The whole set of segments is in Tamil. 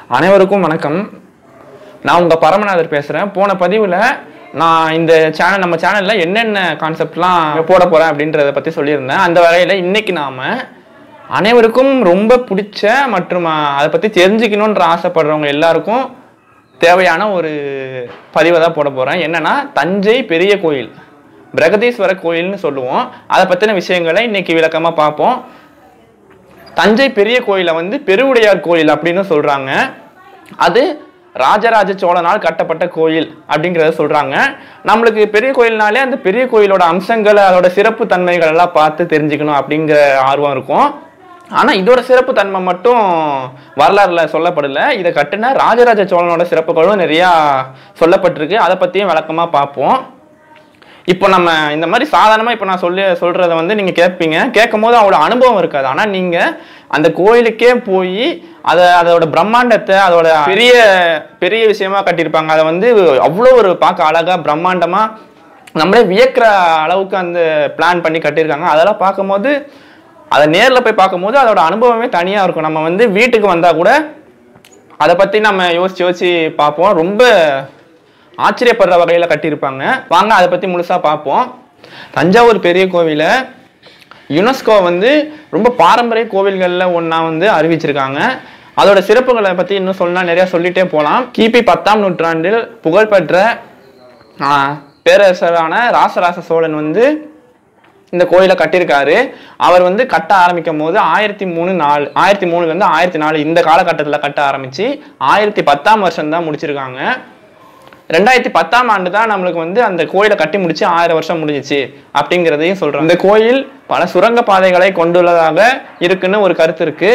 அனைவருக்கும் வணக்கம் நான் உங்கள் பரமநாதர் பேசுகிறேன் போன பதிவில் நான் இந்த சேனல் நம்ம சேனலில் என்னென்ன கான்செப்ட்லாம் போட போகிறேன் அப்படின்றத பற்றி சொல்லியிருந்தேன் அந்த வகையில் இன்னைக்கு நாம் அனைவருக்கும் ரொம்ப பிடிச்ச மற்றும் அஹ், அதை பற்றி தெரிஞ்சுக்கணுன்ற ஆசைப்படுறவங்க எல்லாருக்கும் தேவையான ஒரு பதிவை தான் போட போகிறேன் என்னன்னா தஞ்சை பெரிய கோயில் பிரகதீஸ்வர கோயில்னு சொல்லுவோம் அதை பற்றின விஷயங்களை இன்னைக்கு விளக்கமாக பார்ப்போம் தஞ்சை பெரிய கோயிலை வந்து பெருவுடையார் கோயில் அப்படின்னு சொல்றாங்க அது ராஜராஜ சோழனால் கட்டப்பட்ட கோயில் அப்படிங்கிறத சொல்றாங்க நம்மளுக்கு பெரிய கோயில்னாலே அந்த பெரிய கோயிலோட அம்சங்கள் அதோட சிறப்பு தன்மைகள் எல்லாம் பார்த்து தெரிஞ்சுக்கணும் அப்படிங்கிற ஆர்வம் இருக்கும் ஆனா இதோட சிறப்பு தன்மை மட்டும் வரலாறுல சொல்லப்படல இதை கட்டின ராஜராஜ சோழனோட சிறப்புகளும் நிறையா சொல்லப்பட்டிருக்கு அதை பத்தியும் விளக்கமா பார்ப்போம் இப்போ நம்ம இந்த மாதிரி சாதாரணமாக இப்போ நான் சொல்லி சொல்கிறத வந்து நீங்கள் கேட்பீங்க கேட்கும் போது அவ்வளோ அனுபவம் இருக்காது ஆனால் நீங்கள் அந்த கோயிலுக்கே போய் அதை அதோட பிரம்மாண்டத்தை அதோட பெரிய பெரிய விஷயமா கட்டியிருப்பாங்க அதை வந்து அவ்வளோ ஒரு பார்க்க அழகாக பிரம்மாண்டமாக நம்மளே வியக்கிற அளவுக்கு அந்த பிளான் பண்ணி கட்டியிருக்காங்க அதெல்லாம் பார்க்கும்போது அதை நேரில் போய் பார்க்கும்போது அதோட அனுபவமே தனியாக இருக்கும் நம்ம வந்து வீட்டுக்கு வந்தால் கூட அதை பற்றி நம்ம யோசிச்சு யோசிச்சு பார்ப்போம் ரொம்ப ஆச்சரியப்படுற வகையில் கட்டியிருப்பாங்க வாங்க அதை பற்றி முழுசாக பார்ப்போம் தஞ்சாவூர் பெரிய கோவிலை யுனெஸ்கோ வந்து ரொம்ப பாரம்பரிய கோவில்களில் ஒன்றா வந்து அறிவிச்சிருக்காங்க அதோட சிறப்புகளை பற்றி இன்னும் சொல்லலாம் நிறையா சொல்லிட்டே போகலாம் கிபி பத்தாம் நூற்றாண்டில் புகழ்பெற்ற ஆ, பேரரசரான ராசராச சோழன் வந்து இந்த கோயிலை கட்டியிருக்காரு அவர் வந்து கட்ட ஆரம்பிக்கும் போது ஆயிரத்தி மூணு நாலு ஆயிரத்தி மூணுலேருந்து ஆயிரத்தி நாலு இந்த காலகட்டத்தில் கட்ட ஆரம்பிச்சு ஆயிரத்தி பத்தாம் வருஷம் தான் முடிச்சிருக்காங்க ரெண்டாயிரத்தி பத்தாம் ஆண்டு தான் நம்மளுக்கு வந்து அந்த கோயிலை கட்டி முடிச்சு ஆயிரம் வருஷம் முடிஞ்சிச்சு அப்படிங்கிறதையும் சொல்றாங்க இந்த கோயில் பல சுரங்க பாதைகளை கொண்டுள்ளதாக இருக்குன்னு ஒரு கருத்து இருக்கு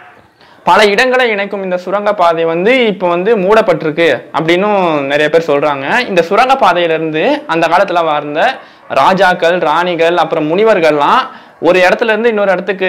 பல இடங்களை இணைக்கும் இந்த சுரங்க பாதை வந்து இப்போ வந்து மூடப்பட்டிருக்கு அப்படின்னும் நிறைய பேர் சொல்றாங்க இந்த சுரங்க பாதையிலிருந்து அந்த காலத்துல வாழ்ந்த ராஜாக்கள் ராணிகள் அப்புறம் முனிவர்கள்லாம் ஒரு இடத்துல இருந்து இன்னொரு இடத்துக்கு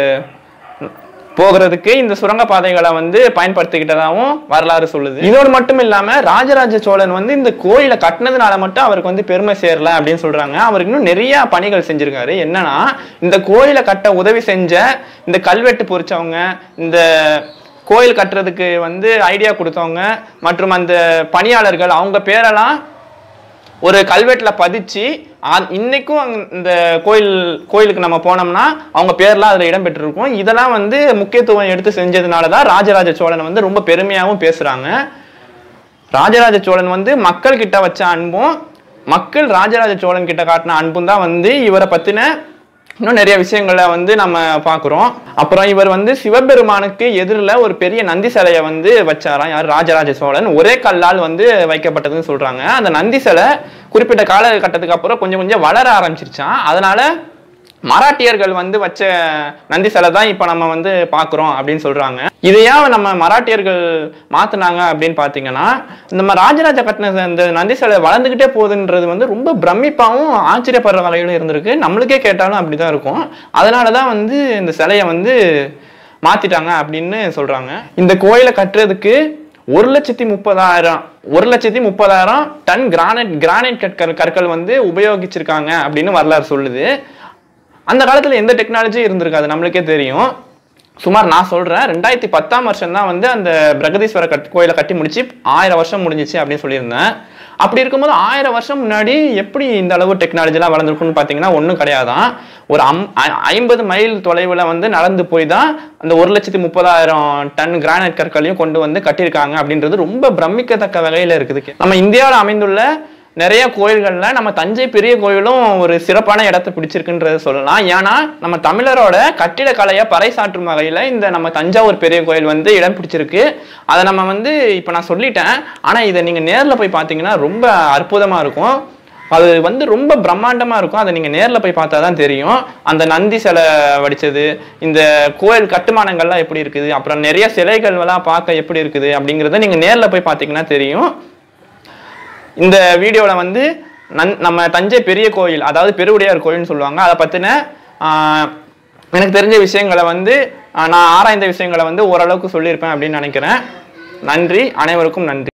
போகிறதுக்கு இந்த சுரங்க பாதைகளை வந்து பயன்படுத்திக்கிட்டதாகவும் வரலாறு சொல்லுது இதோடு மட்டும் இல்லாம ராஜராஜ சோழன் வந்து இந்த கோயிலை கட்டினதுனால மட்டும் அவருக்கு வந்து பெருமை சேரல அப்படின்னு சொல்றாங்க அவருக்கு இன்னும் நிறைய பணிகள் செஞ்சிருக்காரு என்னன்னா இந்த கோயிலை கட்ட உதவி செஞ்ச இந்த கல்வெட்டு பொறிச்சவங்க இந்த கோயில் கட்டுறதுக்கு வந்து ஐடியா கொடுத்தவங்க மற்றும் அந்த பணியாளர்கள் அவங்க பேரெல்லாம் ஒரு கல்வெட்டில் பதிச்சு அ- இன்னைக்கும் அங்க இந்த கோயில் கோயிலுக்கு நம்ம போனோம்னா அவங்க பேர்லாம் அதில் இடம்பெற்றிருக்கும் இதெல்லாம் வந்து முக்கியத்துவம் எடுத்து செஞ்சதுனால தான் ராஜராஜ சோழனை வந்து ரொம்ப பெருமையாகவும் பேசுகிறாங்க ராஜராஜ சோழன் வந்து மக்கள் கிட்ட வச்ச அன்பும் மக்கள் ராஜராஜ சோழன் கிட்ட காட்டின அன்பும் தான் வந்து இவரை பற்றின இன்னும் நிறைய விஷயங்களை வந்து நம்ம பார்க்குறோம் அப்புறம் இவர் வந்து சிவபெருமானுக்கு எதிரில் ஒரு பெரிய நந்தி சிலையை வந்து வச்சாராம் யார் ராஜராஜ சோழன் ஒரே கல்லால் வந்து வைக்கப்பட்டதுன்னு சொல்றாங்க அந்த நந்தி சிலை குறிப்பிட்ட காலகட்டத்துக்கு அப்புறம் கொஞ்சம் கொஞ்சம் வளர ஆரம்பிச்சிருச்சான் அதனால மராட்டியர்கள் வந்து வச்ச நந்தி சிலை தான் இப்போ நம்ம வந்து பார்க்குறோம் அப்படின்னு சொல்றாங்க இதையா நம்ம மராட்டியர்கள் மாத்துனாங்க அப்படின்னு பார்த்தீங்கன்னா நம்ம ராஜராஜ கட்டின இந்த நந்தி சிலை வளர்ந்துக்கிட்டே போகுதுன்றது வந்து ரொம்ப பிரமிப்பாகவும் ஆச்சரியப்படுற வகையிலும் இருந்திருக்கு நம்மளுக்கே கேட்டாலும் அப்படிதான் இருக்கும் அதனால தான் வந்து இந்த சிலையை வந்து மாத்திட்டாங்க அப்படின்னு சொல்றாங்க இந்த கோயிலை கட்டுறதுக்கு ஒரு லட்சத்தி முப்பதாயிரம் ஒரு லட்சத்தி முப்பதாயிரம் டன் கிரானைட் கிரானைட் கற்கள் கற்கள் வந்து உபயோகிச்சிருக்காங்க அப்படின்னு வரலாறு சொல்லுது அந்த காலத்தில் எந்த டெக்னாலஜி இருந்திருக்காது நம்மளுக்கே தெரியும் சுமார் நான் சொல்கிறேன் ரெண்டாயிரத்தி பத்தாம் வருஷம் தான் வந்து அந்த பிரகதீஸ்வர கட் கோயிலை கட்டி முடிச்சு ஆயிரம் வருஷம் முடிஞ்சிச்சு அப்படின்னு சொல்லியிருந்தேன் அப்படி இருக்கும்போது ஆயிரம் வருஷம் முன்னாடி எப்படி இந்த அளவு டெக்னாலஜிலாம் வளர்ந்துருக்குன்னு பார்த்தீங்கன்னா ஒன்றும் கிடையாதான் ஒரு அம் ஐ- ஐம்பது மைல் தொலைவில் வந்து நடந்து போய் தான் அந்த ஒரு லட்சத்தி முப்பதாயிரம் டன் கிரானைட் கற்களையும் கொண்டு வந்து கட்டியிருக்காங்க அப்படின்றது ரொம்ப பிரமிக்கத்தக்க வகையில் இருக்குது நம்ம இந்தியாவில் அமைந்துள்ள நிறைய கோயில்களில் நம்ம தஞ்சை பெரிய கோயிலும் ஒரு சிறப்பான இடத்தை பிடிச்சிருக்குன்றத சொல்லலாம் ஏன்னா நம்ம தமிழரோட கட்டிடக்கலையை பறைசாற்றும் வகையில் இந்த நம்ம தஞ்சாவூர் பெரிய கோயில் வந்து இடம் பிடிச்சிருக்கு அதை நம்ம வந்து இப்போ நான் சொல்லிட்டேன் ஆனால் இதை நீங்கள் நேரில் போய் பார்த்தீங்கன்னா ரொம்ப அற்புதமாக இருக்கும் அது வந்து ரொம்ப பிரம்மாண்டமாக இருக்கும் அதை நீங்கள் நேரில் போய் பார்த்தா தான் தெரியும் அந்த நந்தி சிலை வடிச்சது இந்த கோயில் கட்டுமானங்கள்லாம் எப்படி இருக்குது அப்புறம் நிறைய சிலைகள் எல்லாம் பார்க்க எப்படி இருக்குது அப்படிங்கிறத நீங்கள் நேரில் போய் பார்த்தீங்கன்னா தெரியும் இந்த வீடியோவில் வந்து நன் நம்ம தஞ்சை பெரிய கோயில் அதாவது பெருவுடையார் கோயில்னு சொல்லுவாங்க அதை பற்றின எனக்கு தெரிஞ்ச விஷயங்களை வந்து ஆஹ் நான் ஆராய்ந்த விஷயங்களை வந்து ஓரளவுக்கு சொல்லியிருப்பேன் அப்படின்னு நினைக்கிறேன் நன்றி அனைவருக்கும் நன்றி